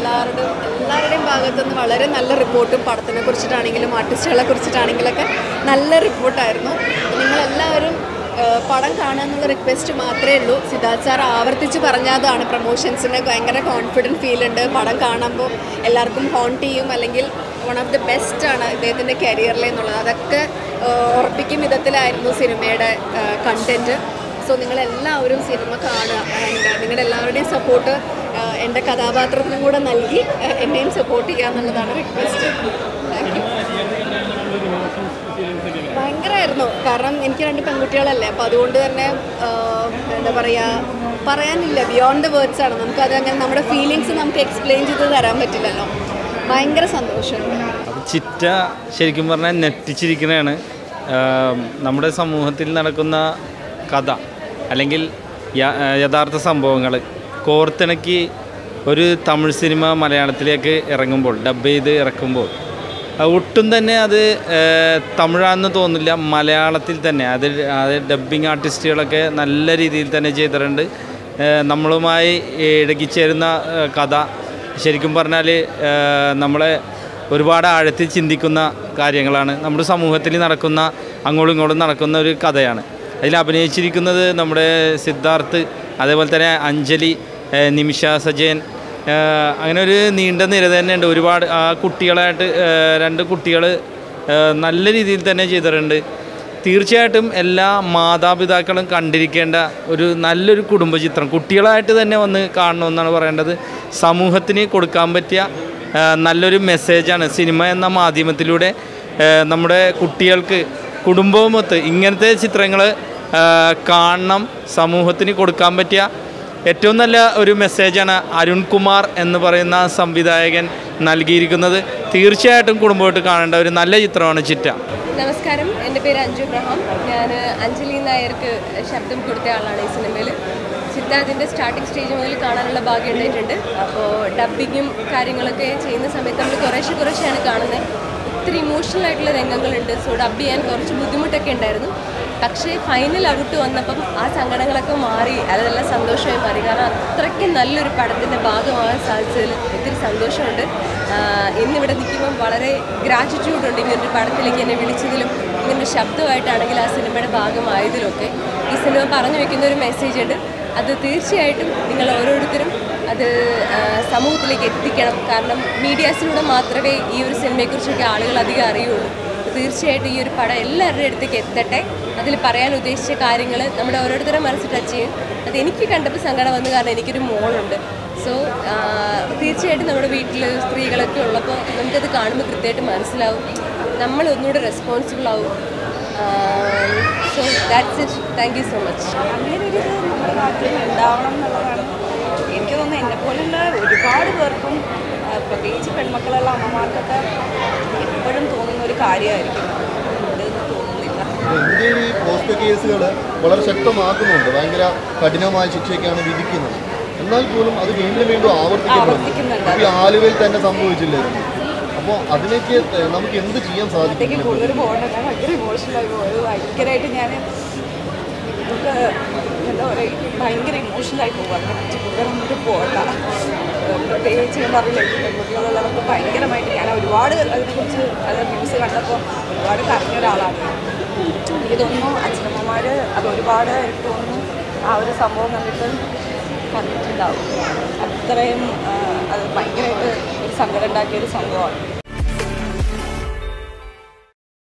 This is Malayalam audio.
എല്ലാവരുടെയും എല്ലാവരുടെയും ഭാഗത്തുനിന്ന് വളരെ നല്ല റിപ്പോർട്ടും പടത്തിനെ കുറിച്ചിട്ടാണെങ്കിലും ആർട്ടിസ്റ്റുകളെ കുറിച്ചിട്ടാണെങ്കിലൊക്കെ നല്ല റിപ്പോർട്ടായിരുന്നു നിങ്ങളെല്ലാവരും ഏഹ്, പടം കാണുക എന്നുള്ള റിക്വസ്റ്റ് മാത്രമേ ഉള്ളൂ സിദ്ധാർത്ഥ് സാർ ആവർത്തിച്ച് പറഞ്ഞതാണ് പ്രൊമോഷൻസിന് ഭയങ്കര കോൺഫിഡൻറ്റ് ഫീൽ ഉണ്ട് പടം കാണുമ്പോൾ എല്ലാവർക്കും ഹോണ്ട് ചെയ്യും അല്ലെങ്കിൽ വൺ ഓഫ് ദി ബെസ്റ്റ് ആണ് ഇദ്ദേഹത്തിൻ്റെ കരിയറിൽ എന്നുള്ളത് അതൊക്കെ ഏഹ്, ഉറപ്പിക്കും വിധത്തിലായിരുന്നു സിനിമയുടെ കണ്ടൻറ്റ് സോ നിങ്ങളെല്ലാവരും സിനിമ കാണുക ആൻഡ് നിങ്ങളുടെ എല്ലാവരുടെയും സപ്പോർട്ട് എൻ്റെ കഥാപാത്രത്തിനും കൂടെ നൽകി ഏഹ്, എന്നെയും സപ്പോർട്ട് ചെയ്യുക എന്നുള്ളതാണ് റിക്വസ്റ്റ് താങ്ക് യു ഭയങ്കരമായിരുന്നു കാരണം എനിക്ക് രണ്ട് പെൺകുട്ടികളല്ലേ അപ്പോൾ അതുകൊണ്ട് തന്നെ ആഹ്, എന്താ പറയുക പറയാനില്ല ബിയോണ്ട് ദ വേർഡ്സ് ആണ് നമുക്കത് അങ്ങനെ നമ്മുടെ ഫീലിങ്സ് നമുക്ക് എക്സ്പ്ലെയിൻ ചെയ്ത് തരാൻ പറ്റില്ലല്ലോ ഭയങ്കര സന്തോഷമുണ്ട് അത് ചിറ്റ ശരിക്കും പറഞ്ഞാൽ നെറ്റിച്ചിരിക്കുന്നതാണ് ആം, നമ്മുടെ സമൂഹത്തിൽ നടക്കുന്ന കഥ അല്ലെങ്കിൽ യ- ആ, യഥാർത്ഥ സംഭവങ്ങൾ കോർത്തിണക്കി ഒരു തമിഴ് സിനിമ മലയാളത്തിലേക്ക് ഇറങ്ങുമ്പോൾ ഡബ് ചെയ്ത് ഇറക്കുമ്പോൾ ആ, ഒട്ടും തന്നെ അത് ആ, തമിഴാണെന്ന് തോന്നില്ല മലയാളത്തിൽ തന്നെ അത് അത് ഡബ്ബിങ് ആർട്ടിസ്റ്റുകളൊക്കെ നല്ല രീതിയിൽ തന്നെ ചെയ്തിട്ടുണ്ട് ആ, നമ്മളുമായി ഇടകിച്ചേരുന്ന ആ, കഥ ശരിക്കും പറഞ്ഞാൽ നമ്മളെ ഒരുപാട് ആഴത്തിൽ ചിന്തിക്കുന്ന കാര്യങ്ങളാണ് നമ്മുടെ സമൂഹത്തിൽ നടക്കുന്ന അങ്ങോട്ടും ഇങ്ങോട്ടും നടക്കുന്ന ഒരു കഥയാണ് അതിൽ അഭിനയിച്ചിരിക്കുന്നത് നമ്മുടെ സിദ്ധാർത്ഥ് അതേപോലെ തന്നെ അഞ്ജലി ഏഹ് നിമിഷ സജയൻ ഏഹ് അങ്ങനെ ഒരു നീണ്ട നിര തന്നെയുണ്ട് ഒരുപാട് ആ കുട്ടികളായിട്ട് ഏഹ് രണ്ട് കുട്ടികൾ നല്ല രീതിയിൽ തന്നെ ചെയ്തിട്ടുണ്ട് തീർച്ചയായിട്ടും എല്ലാ മാതാപിതാക്കളും കണ്ടിരിക്കേണ്ട ഒരു നല്ലൊരു കുടുംബചിത്രം കുട്ടികളായിട്ട് തന്നെ വന്ന് കാണണമെന്നാണ് പറയേണ്ടത് സമൂഹത്തിന് കൊടുക്കാൻ പറ്റിയ ആ, നല്ലൊരു മെസ്സേജാണ് സിനിമ എന്ന മാധ്യമത്തിലൂടെ ആ, നമ്മുടെ കുട്ടികൾക്ക് കുടുംബവുമൊത്ത് ഇങ്ങനത്തെ ചിത്രങ്ങൾ കാണണം സമൂഹത്തിന് കൊടുക്കാൻ പറ്റിയ ഏറ്റവും നല്ല ഒരു മെസ്സേജാണ് അരുൺകുമാർ എന്ന് പറയുന്ന സംവിധായകൻ നൽകിയിരിക്കുന്നത് തീർച്ചയായിട്ടും കുടുംബമായിട്ട് കാണേണ്ട ഒരു നല്ല ചിത്രമാണ് ചിറ്റ നമസ്കാരം എൻ്റെ പേര് അഞ്ജു ഇബ്രഹാം ഞാൻ അഞ്ജലി നായർക്ക് ശബ്ദം കൊടുത്ത ആളാണ് ഈ സിനിമയിൽ സിദ്ധാർത്ഥിൻ്റെ സ്റ്റാർട്ടിംഗ് സ്റ്റേജ് മുതൽ കാണാനുള്ള ഭാഗ്യം ഉണ്ടായിട്ടുണ്ട് അപ്പോൾ ഡബ്ബിങ്ങും കാര്യങ്ങളൊക്കെ ചെയ്യുന്ന സമയത്ത് നമ്മൾ കുറേശ്ശെ കുറേശ്ശെയാണ് കാണുന്നത് ഒത്തിരി ഇമോഷണൽ ആയിട്ടുള്ള രംഗങ്ങളുണ്ട് സോ ഡബ് ചെയ്യാൻ കുറച്ച് ബുദ്ധിമുട്ടൊക്കെ ഉണ്ടായിരുന്നു പക്ഷേ ഫൈനൽ ഔട്ട് വന്നപ്പം ആ സങ്കടങ്ങളൊക്കെ മാറി അതെല്ലാം സന്തോഷമായി മാറി കാരണം അത്രയ്ക്ക് നല്ലൊരു പടത്തിൻ്റെ ഭാഗമാകാൻ സാധിച്ചതിൽ ഒത്തിരി സന്തോഷമുണ്ട് ആഹ് ഇന്നിവിടെ നിൽക്കുമ്പം വളരെ ഗ്രാറ്റിറ്റ്യൂഡ് ഉണ്ട് ഇങ്ങനൊരു പടത്തിലേക്ക് എന്നെ വിളിച്ചതിലും ഇങ്ങനൊരു ശബ്ദമായിട്ടാണെങ്കിൽ ആ സിനിമയുടെ ഭാഗമായതിലൊക്കെ ഈ സിനിമ പറഞ്ഞു വെക്കുന്ന ഒരു മെസ്സേജ് ഉണ്ട് അത് തീർച്ചയായിട്ടും നിങ്ങൾ ഓരോരുത്തരും അത് ആഹ് സമൂഹത്തിലേക്ക് എത്തിക്കണം കാരണം മീഡിയാസിലൂടെ മാത്രമേ ഈ ഒരു സിനിമയെക്കുറിച്ചൊക്കെ ആളുകൾ അധികം അറിയുള്ളൂ തീർച്ചയായിട്ടും ഈ ഒരു പടം എല്ലാവരുടെ അടുത്തേക്ക് എത്തട്ടെ അതിൽ പറയാൻ ഉദ്ദേശിച്ച കാര്യങ്ങൾ നമ്മുടെ ഓരോരുത്തരുടെ മനസ്സിൽ ടച്ച് ചെയ്യും അത് എനിക്ക് കണ്ടപ്പോൾ സങ്കടം വന്നു കാരണം എനിക്കൊരു മോളുണ്ട് സോ തീർച്ചയായിട്ടും നമ്മുടെ വീട്ടിൽ സ്ത്രീകളൊക്കെ ഉള്ളപ്പോൾ നമുക്കത് കാണുമ്പോൾ കൃത്യമായിട്ട് മനസ്സിലാവും നമ്മൾ ഒന്നുകൂടെ റെസ്പോൺസിബിൾ ആവും so that's it thank you so much അങ്ങനെ ഒരു ഇത് നമ്മുടെ നാട്ടിൽ ഉണ്ടാവണം എന്നുള്ളതാണ് എനിക്ക് തോന്നുന്നു എന്നെ പോലുള്ള ഒരുപാട് പേർക്കും ആ, പ്രത്യേകിച്ച് പെൺമക്കളുള്ള അമ്മമാർക്കൊക്കെ എപ്പോഴും തോന്നുന്ന ഒരു കാര്യമായിരിക്കും ഇതെന്ന് തോന്നുന്നില്ല ഇന്ത്യയിൽ ഈ പോസ്റ്റ് കേസുകൾ വളരെ ശക്തമാക്കുന്നുണ്ട് ഭയങ്കര കഠിനമായ ശിക്ഷയൊക്കെയാണ് വിധിക്കുന്നത് എന്നാൽ പോലും അത് വീണ്ടും വീണ്ടും ആവർത്തിക്കപ്പെടുന്നു ആവർത്തിക്കുന്നുണ്ട്. ഈ ആലുവയിൽ തന്നെ സംഭവിച്ചില്ലായിരുന്നു അപ്പോൾ അതിനൊക്കെ ഏഹ്, നമുക്ക് എന്ത് ചെയ്യാൻ ഒറ്റയ്ക്ക് സാധിക്കും കൂടുതൽ പോകണ്ട ഞാൻ ഭയങ്കര ഇമോഷണലായി പോയത് ഭയങ്കരമായിട്ട് ഞാൻ നമുക്ക് എന്താ പറയുക ഭയങ്കര ഇമോഷണലായി പോകും അതിനെ പറ്റി കൂടുതൽ നമുക്ക് പോകണ്ട ഏഹ് പ്രത്യേകിച്ച് ഞാൻ പറഞ്ഞില്ലേ പെൺകുട്ടികളുള്ളവർക്ക് ഭയങ്കരമായിട്ട് ഞാൻ ഒരുപാട് അതിനെക്കുറിച്ച് അത് ന്യൂസ് കണ്ടപ്പോൾ ഒരുപാട് കരഞ്ഞ ഒരാളാണ് എനിക്ക് തോന്നുന്നു അച്ഛനമ്മമാർ അത് ഒരുപാട് എനിക്ക് തോന്നുന്നു ആ ഒരു സംഭവം കണ്ടിട്ട് കണ്ടിട്ടുണ്ടാവും അത്രയും ആ, അത് ഭയങ്കരമായിട്ട് ഒരു സങ്കടം ഉണ്ടാക്കിയ ഒരു സംഭവമാണ്